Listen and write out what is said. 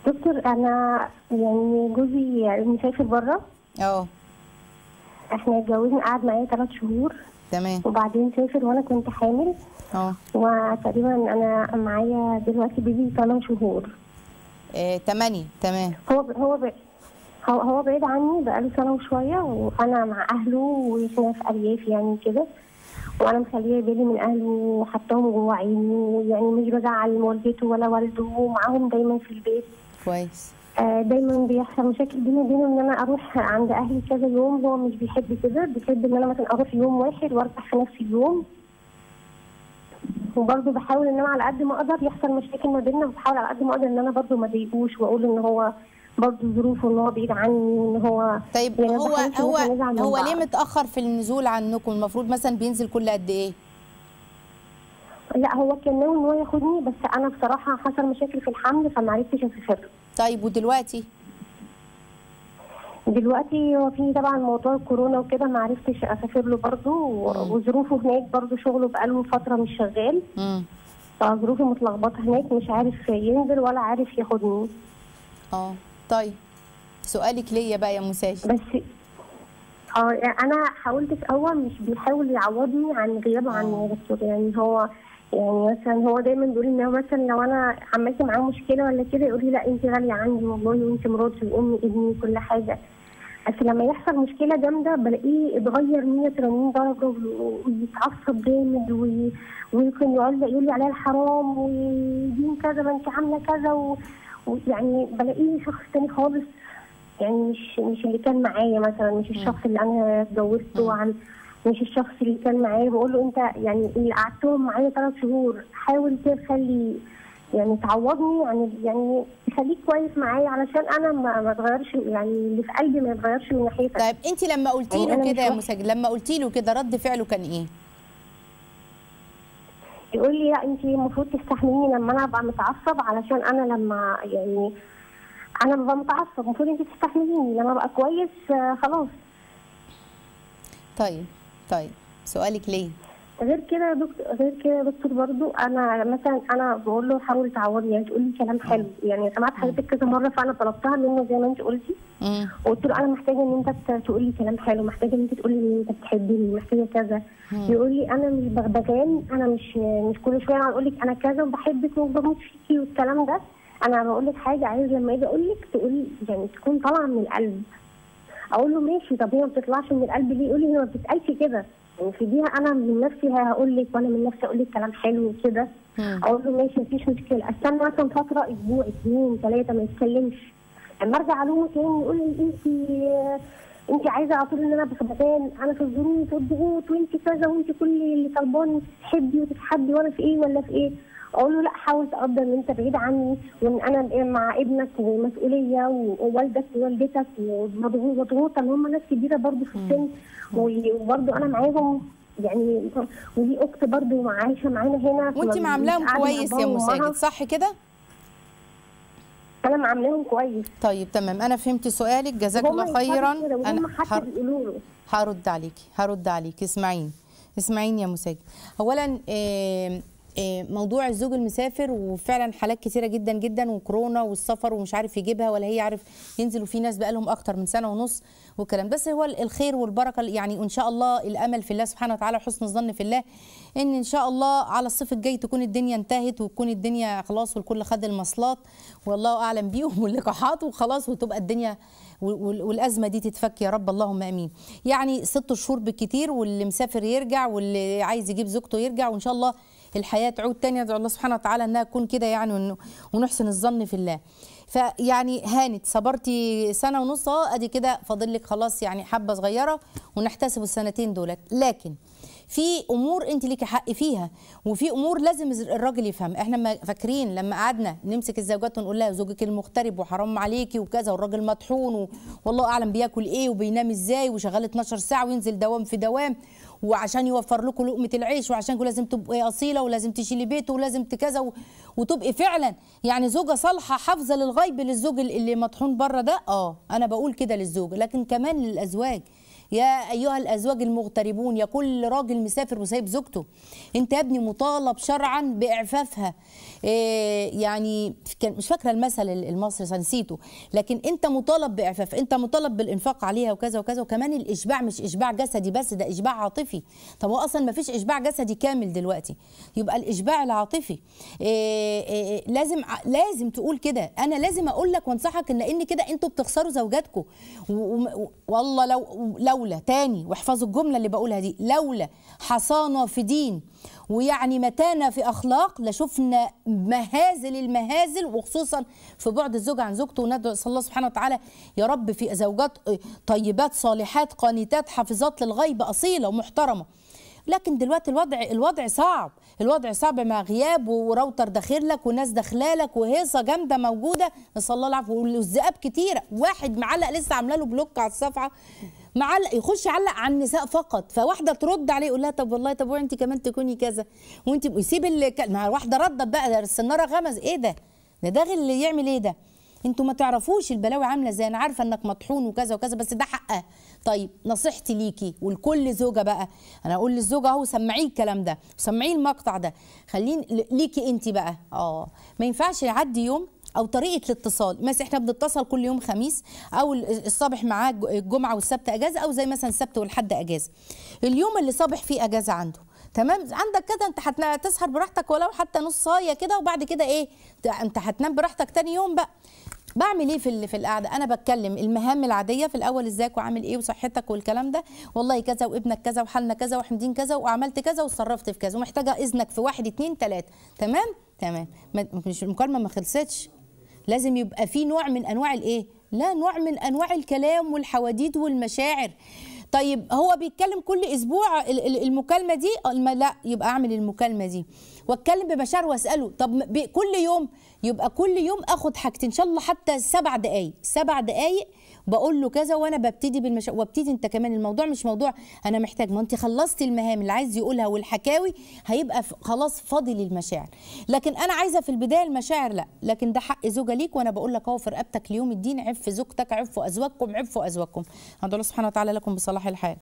دكتور انا يعني جوزي مسافر بره اه احنا اتجوزنا قعد معايا ثلاث شهور تمام وبعدين سافر وانا كنت حامل اه وتقريبا انا معايا دلوقتي بيبي 8 شهور آه، تمانية تمام هو هو ب... هو هو بعيد عني بقاله سنه وشويه وانا مع اهله واحنا في ارياف يعني كده وانا مخليه بالي من اهله وحطاهم جوه عيني يعني مش بزعل والدته ولا والده ومعاهم دايما في البيت كويس آه، دايما بيحصل مشاكل بيني وبينه ان انا اروح عند اهلي كذا يوم هو مش بيحب كده بيحب ان انا مثلا اروح يوم واحد وارجع في نفس اليوم وبرضه بحاول ان انا على قد ما اقدر يحصل مشاكل ما بيننا وبحاول على قد ما اقدر ان انا برضه ما اضايقوش واقول ان هو برضه ظروفه ان هو بعيد عني وان هو طيب يعني ما هو بحاولش إن هو إحنا نزعل من هو بعض. ليه متأخر في النزول عنكم المفروض مثلا بينزل كل قد ايه لا هو كان ناوي ان هو ياخدني بس انا بصراحه حصل مشاكل في الحمل فما عرفتش اسافر طيب ودلوقتي دلوقتي هو في طبعا موضوع كورونا وكده ما عرفتش اسافر له برضه و- وظروفه هناك برضه شغله بقاله فتره مش شغال امم فظروفه متلخبطه هناك مش عارف ينزل ولا عارف ياخدني اه طيب سؤالك ليا بقى يا مساجد بس اه انا حاولت في اول مش بيحاول يعوضني عن غيابه عني يا دكتور يعني هو يعني مثلا هو دايما بيقول ان هو مثلا لو انا عملت معاه مشكله ولا كده يقول لي لا انت غاليه عندي والله وانت مراتي وامي ابني كل حاجه بس لما يحصل مشكله جامده بلاقيه اتغير 180 درجه و- ويتعصب جامد وي- ويمكن يقول يقول لي عليها الحرام ودي كذا ما انت عامله كذا و- ويعني بلاقيه شخص تاني خالص يعني مش مش اللي كان معايا مثلا مش الشخص اللي انا اتجوزته عن مش الشخص اللي كان معايا بقول له انت يعني اللي قعدتهم معايا ثلاث شهور حاول كده تخلي يعني تعوضني يعني يعني تخليك كويس معايا علشان انا ما ما اتغيرش يعني اللي في قلبي ما يتغيرش من ناحيتك طيب انت لما قلتي يعني له أنا مش كده يا واحد- مساجد لما قلتي له كده رد فعله كان ايه يقول لي لا انت المفروض تستحمليني لما انا ابقى متعصب علشان انا لما يعني انا ببقى متعصب المفروض انت تستحمليني لما ابقى كويس آه، خلاص طيب طيب سؤالك ليه غير كده يا دكتور غير كده يا دكتور برضو انا مثلا انا بقول له حاول تعوضني يعني تقول لي كلام حلو يعني سمعت حضرتك كذا مره فانا طلبتها منه زي ما انت قلتي امم وقلت له انا محتاجه ان انت ت- تقول لي كلام حلو محتاجه ان انت تقول لي ان انت بتحبني محتاجه كذا يقول لي انا مش بغبغان انا مش مش كل شويه اقعد اقول لك انا كذا وبحبك وبموت فيكي والكلام ده انا بقول لك حاجه عايز لما اجي اقول لك تقولي يعني تكون طالعه من القلب اقول له ماشي طب هي ما بتطلعش من القلب ليه يقول لي هي ما بتتقالش كده يعني في دي انا من نفسي هقول لك وانا من نفسي اقول لك كلام حلو وكده مم. اقول له ماشي مفيش مشكله استنى مثلا فتره اسبوع اثنين ثلاثه ما يتكلمش لما ارجع الومه تاني يقول لي انت انت عايزه على طول ان انا بخبطان انا في الظروف والضغوط وانت كذا وانت كل اللي طالباني تحبي وتتحبي وانا في ايه ولا في ايه اقول له لا حاول تقدر ان انت بعيد عني وان انا مع ابنك ومسؤوليه ووالدك ووالدتك ومضغوط- مضغوطه ان هم ناس كبيره برضه في السن وبرضه انا معاهم يعني ودي اخت برضه عايشه معانا هنا وانت فما معاملاهم بنبقاش قاعدة مع كويس يا بابا وماما. مساجد صح كده انا معاملاهم كويس طيب تمام انا فهمت سؤالك جزاك وهم الله خيرا يفهموا كده، وهم انا حتى هر- بيقولوا له هرد عليكي هرد عليكي اسمعيني اسمعيني يا مساجد اولا آه، آه، موضوع الزوج المسافر وفعلا حالات كتيره جدا جدا وكورونا والسفر ومش عارف يجيبها ولا هي عارف ينزل وفي ناس بقى لهم اكتر من سنه ونص والكلام بس هو الخير والبركه يعني وان شاء الله الامل في الله سبحانه وتعالى وحسن الظن في الله ان ان شاء الله على الصيف الجاي تكون الدنيا انتهت وتكون الدنيا خلاص والكل خد المصلات والله اعلم بيهم واللقاحات وخلاص وتبقى الدنيا وال- والازمه دي تتفك يا رب اللهم امين يعني ست شهور بالكتير واللي مسافر يرجع واللي عايز يجيب زوجته يرجع وان شاء الله الحياه تعود تاني ادعو الله سبحانه وتعالى انها تكون كده يعني وإنه- ونحسن الظن في الله فيعني هانت صبرتي سنه ونص اه ادي كده فاضل لك خلاص يعني حبه صغيره ونحتسب السنتين دولت لكن في امور انت ليكي حق فيها وفي امور لازم الراجل يفهم احنا ما فاكرين لما قعدنا نمسك الزوجات ونقول لها زوجك المغترب وحرام عليكي وكذا والراجل مطحون و... والله اعلم بياكل ايه وبينام ازاي وشغال 12 ساعه وينزل دوام في دوام وعشان يوفر لكم لقمه العيش وعشان لازم تبقي اصيله ولازم تشيلي بيته ولازم كذا و... وتبقي فعلا يعني زوجه صالحه حافظه للغيب للزوج اللي مطحون بره ده اه انا بقول كده للزوج لكن كمان للازواج يا ايها الازواج المغتربون يا كل راجل مسافر وسايب زوجته انت يا ابني مطالب شرعا باعفافها إيه يعني كان مش فاكره المثل المصري نسيته لكن انت مطالب باعفاف انت مطالب بالانفاق عليها وكذا وكذا وكمان الاشباع مش اشباع جسدي بس ده اشباع عاطفي طب هو اصلا ما فيش اشباع جسدي كامل دلوقتي يبقى الاشباع العاطفي إيه إيه لازم لازم تقول كده انا لازم اقول لك وانصحك ان ان كده انتوا بتخسروا زوجاتكم والله لو لولا تاني واحفظوا الجمله اللي بقولها دي لولا حصانه في دين ويعني متانه في اخلاق لشفنا مهازل المهازل وخصوصا في بعد الزوج عن زوجته وندعو صلى الله سبحانه وتعالى يا رب في زوجات طيبات صالحات قانتات حافظات للغيب اصيله ومحترمه لكن دلوقتي الوضع الوضع صعب الوضع صعب مع غياب وراوتر داخل لك وناس داخلالك وهيصه جامده موجوده نسال الله العافيه والذئاب كتيره واحد معلق لسه عامله له بلوك على الصفحه معلق يخش يعلق على النساء فقط فواحده ترد عليه يقول لها طب والله طب وانت كمان تكوني كذا وانت يسيب مع واحده ردت بقى السناره غمز ايه ده ده ده اللي يعمل ايه ده انتوا ما تعرفوش البلاوي عامله ازاي انا عارفه انك مطحون وكذا وكذا بس ده حقها طيب نصيحتي ليكي ولكل زوجه بقى انا اقول للزوجه اهو سمعيه الكلام ده سمعيه المقطع ده خلين ليكي انت بقى اه ما ينفعش يعدي يوم او طريقه الاتصال مثلا احنا بنتصل كل يوم خميس او الصبح معاه الجمعه والسبت اجازه او زي مثلا السبت والحد اجازه اليوم اللي صبح فيه اجازه عنده تمام عندك كده انت هتسهر براحتك ولو حتى نص صايه كده وبعد كده ايه انت هتنام براحتك تاني يوم بقى بعمل ايه في في القعده انا بتكلم المهام العاديه في الاول ازيك وعامل ايه وصحتك والكلام ده والله كذا وابنك كذا وحالنا كذا وحمدين كذا وعملت كذا وتصرفت في كذا ومحتاجه اذنك في واحد اتنين تلاته تمام تمام مش المكالمه ما خلصتش لازم يبقى في نوع من انواع الايه لا نوع من انواع الكلام والحواديت والمشاعر طيب هو بيتكلم كل اسبوع المكالمه دي لا يبقى اعمل المكالمه دي واتكلم بمشاعر واساله طب كل يوم يبقى كل يوم اخد حاجتين ان شاء الله حتى سبع دقائق سبع دقائق بقول له كذا وانا ببتدي بالمشا وابتدي انت كمان الموضوع مش موضوع انا محتاج ما انت خلصتي المهام اللي عايز يقولها والحكاوي هيبقى خلاص فاضي للمشاعر لكن انا عايزه في البدايه المشاعر لا لكن ده حق زوجه ليك وانا بقول لك اهو في رقبتك ليوم الدين عف زوجتك عفوا ازواجكم عفوا ازواجكم ادعو الله سبحانه وتعالى لكم بصلاح الحال